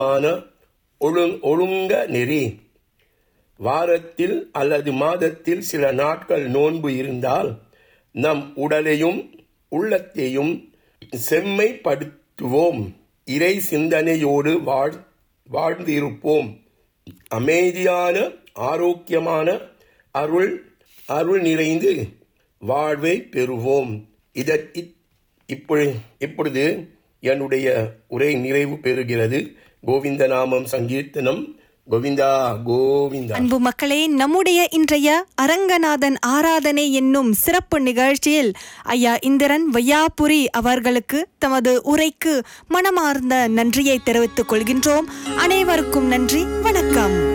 ஆன ஒழுங் ஒழுங்க நெறி வாரத்தில் அல்லது மாதத்தில் சில நாட்கள் நோன்பு இருந்தால் நம் உடலையும் உள்ளத்தையும் செம்மைப்படுத்துவோம் இறை சிந்தனையோடு வாழ் வாழ்ந்திருப்போம் அமைதியான ஆரோக்கியமான அருள் அருள் நிறைந்து வாழ்வை பெறுவோம் இத இப்- இப்பொழு இப்பொழுது என்னுடைய உரை நிறைவு பெறுகிறது கோவிந்த நாமம் சங்கீர்த்தனம் கோவிந்தா கோவிந்தா அன்பு மக்களே நம்முடைய இன்றைய அரங்கநாதன் ஆராதனை என்னும் சிறப்பு நிகழ்ச்சியில் ஐயா இந்திரன் வையாபுரி அவர்களுக்கு தமது உரைக்கு மனமார்ந்த நன்றியை தெரிவித்துக் கொள்கின்றோம் அனைவருக்கும் நன்றி வணக்கம்